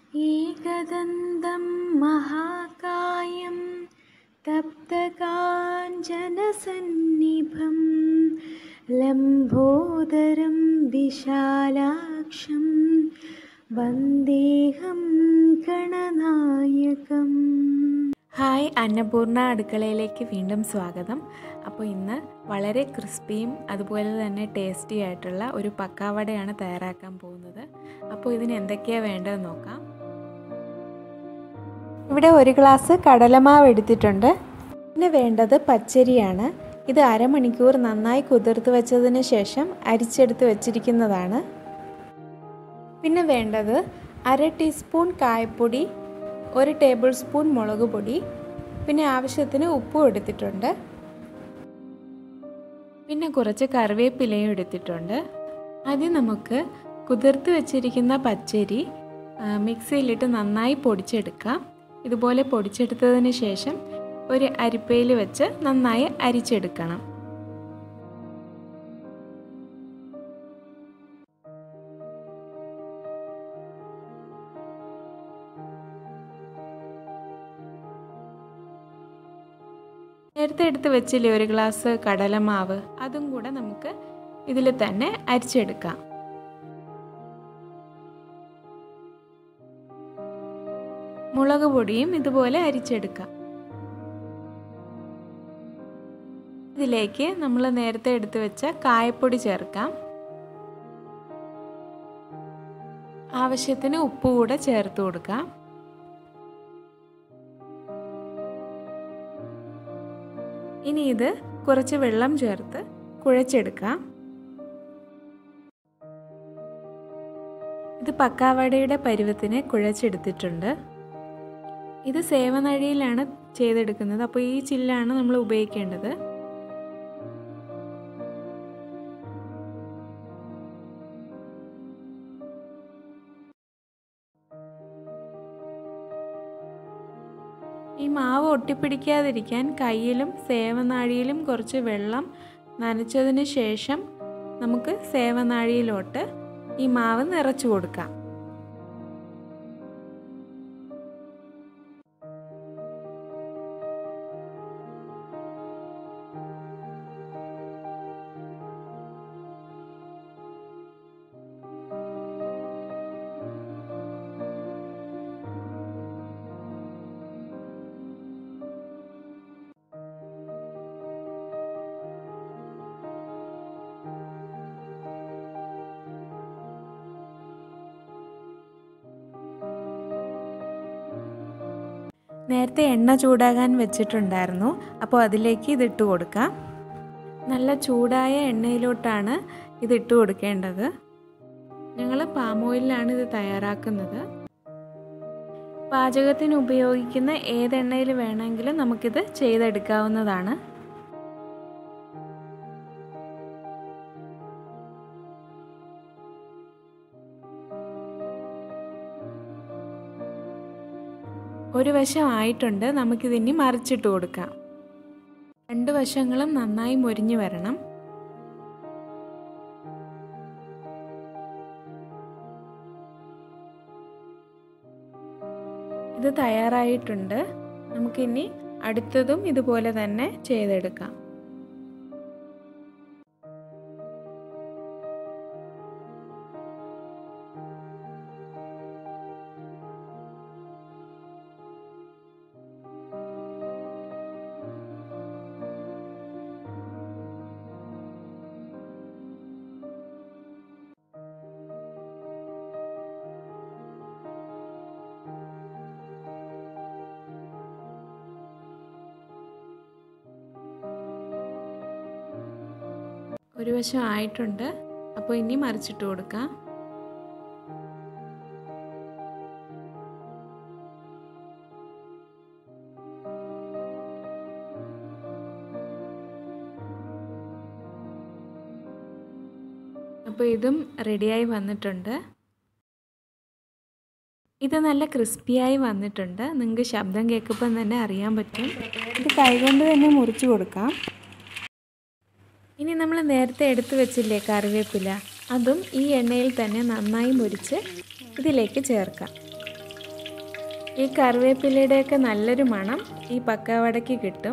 एकदन्तं महाकायं तप्तकाञ्चनसन्निभं लम्बोदरं विशालाक्षं വന്ദേഹം ഗണനായകം hi Annapurna അടുക്കളയിലേക്ക് വീണ്ടും സ്വാഗതം അപ്പോൾ ഇന്ന് വളരെ ക്രിസ്പിയും അതുപോലെ തന്നെ ടേസ്റ്റി ആയിട്ടുള്ള ഒരു പക്കാവടയാണ് തയ്യാറാക്കാൻ പോകുന്നത് അപ്പോൾ ഇതിന് എന്തൊക്കെയാണ് വേണ്ടതെന്ന് നോക്കാം ഇവിടെ ഒരു ഗ്ലാസ് കടലമാവ് എടുത്തിട്ടുണ്ട് പിന്നെ വേണ്ടത് പച്ചരിയാണ് ഇത് അരമണിക്കൂർ നന്നായി കുതിർത്ത് വെച്ചതിന് ശേഷം അരിച്ചെടുത്ത് വെച്ചിരിക്കുന്നതാണ് പിന്നെ വേണ്ടത് അര ടീസ്പൂൺ കായപ്പൊടി ഒരു ടേബിൾ സ്പൂൺ മുളക് പൊടി പിന്നെ ആവശ്യത്തിന് ഉപ്പും എടുത്തിട്ടുണ്ട് പിന്നെ കുറച്ച് കറിവേപ്പിലയും എടുത്തിട്ടുണ്ട് ആദ്യം നമുക്ക് കുതിർത്ത് വെച്ചിരിക്കുന്ന പച്ചരി മിക്സിയിലിട്ട് നന്നായി പൊടിച്ചെടുക്കാം ഇതുപോലെ പൊടിച്ചെടുത്തതിന് ശേഷം ഒരു അരിപ്പയിൽ വെച്ച് നന്നായി അരിച്ചെടുക്കണം നേരത്തെ എടുത്ത് വെച്ചില്ലേ ഒരു ഗ്ലാസ് കടലമാവ് അതും കൂടെ നമുക്ക് ഇതിൽ തന്നെ അരിച്ചെടുക്കാം മുളക് പൊടിയും ഇതുപോലെ അരിച്ചെടുക്കാം ഇതിലേക്ക് നമ്മൾ നേരത്തെ എടുത്തു വെച്ച കായപ്പൊടി ചേർക്കാം ആവശ്യത്തിന് ഉപ്പ് കൂടെ ചേർത്ത് കൊടുക്കാം ഇനി ഇത് കുറച്ച് വെള്ളം ചേർത്ത് കുഴച്ചെടുക്കാം ഇത് പക്കാവടയുടെ പരുവത്തിന് കുഴച്ചെടുത്തിട്ടുണ്ട് ഇത് സേവനഴിയിലാണ് ചെയ്തെടുക്കുന്നത് അപ്പോൾ ഈ ചില്ലാണ് നമ്മൾ ഉപയോഗിക്കേണ്ടത് ഈ മാവ് ഒട്ടിപ്പിടിക്കാതിരിക്കാൻ കയ്യിലും സേവനാഴിയിലും കുറച്ച് വെള്ളം നനച്ചതിന് ശേഷം നമുക്ക് സേവനാഴിയിലോട്ട് ഈ മാവ് നിറച്ചു കൊടുക്കാം നേരത്തെ എണ്ണ ചൂടാകാൻ വെച്ചിട്ടുണ്ടായിരുന്നു അപ്പോൾ അതിലേക്ക് ഇതിട്ട് കൊടുക്കാം നല്ല ചൂടായ എണ്ണയിലോട്ടാണ് ഇതിട്ട് കൊടുക്കേണ്ടത് ഞങ്ങൾ പാം ഓയിലാണ് ഇത് തയ്യാറാക്കുന്നത് പാചകത്തിന് ഉപയോഗിക്കുന്ന ഏതെണ്ണയിൽ വേണമെങ്കിലും നമുക്കിത് ചെയ്തെടുക്കാവുന്നതാണ് ഒരു വശം ആയിട്ടുണ്ട് നമുക്കിതിനി മറിച്ചിട്ട് കൊടുക്കാം രണ്ട് വശങ്ങളും നന്നായി മൊരിഞ്ഞു വരണം ഇത് തയ്യാറായിട്ടുണ്ട് നമുക്കിനി അടുത്തതും ഇതുപോലെ തന്നെ ചെയ്തെടുക്കാം ഒരു വശം ആയിട്ടുണ്ട് അപ്പോൾ ഇനി മറിച്ചിട്ട് കൊടുക്കാം അപ്പോൾ ഇതും റെഡിയായി വന്നിട്ടുണ്ട് ഇത് നല്ല ക്രിസ്പിയായി വന്നിട്ടുണ്ട് നിങ്ങൾക്ക് ശബ്ദം കേൾക്കുമ്പം തന്നെ അറിയാൻ പറ്റും ഇത് കൈകൊണ്ട് തന്നെ മുറിച്ച് കൊടുക്കാം ഇനി നമ്മൾ നേരത്തെ എടുത്തു വെച്ചില്ലേ കറിവേപ്പില അതും ഈ എണ്ണയിൽ തന്നെ നന്നായി മുരിച്ച് ഇതിലേക്ക് ചേർക്കാം ഈ കറിവേപ്പിലയുടെയൊക്കെ നല്ലൊരു മണം ഈ പക്കാവടയ്ക്ക് കിട്ടും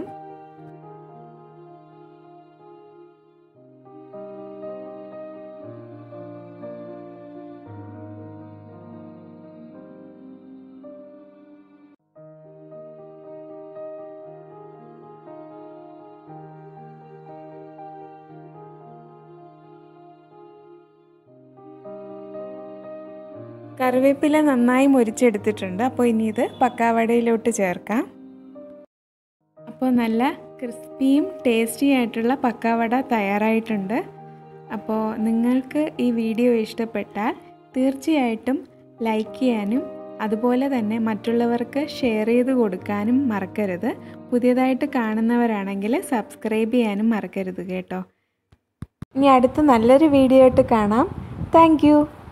കറിവേപ്പില നന്നായി മുരിച്ചെടുത്തിട്ടുണ്ട് അപ്പോൾ ഇനി ഇത് പക്കാവടയിലോട്ട് ചേർക്കാം അപ്പോൾ നല്ല ക്രിസ്പിയും ടേസ്റ്റി ആയിട്ടുള്ള പക്കാവട തയ്യാറായിട്ടുണ്ട് അപ്പോൾ നിങ്ങൾക്ക് ഈ വീഡിയോ ഇഷ്ടപ്പെട്ടാൽ തീർച്ചയായിട്ടും ലൈക്ക് ചെയ്യാനും അതുപോലെ തന്നെ മറ്റുള്ളവർക്ക് ഷെയർ ചെയ്ത് കൊടുക്കാനും മറക്കരുത് പുതിയതായിട്ട് കാണുന്നവരാണെങ്കിൽ സബ്സ്ക്രൈബ് ചെയ്യാനും മറക്കരുത് കേട്ടോ ഇനി അടുത്ത നല്ലൊരു വീഡിയോ ആയിട്ട് കാണാം താങ്ക്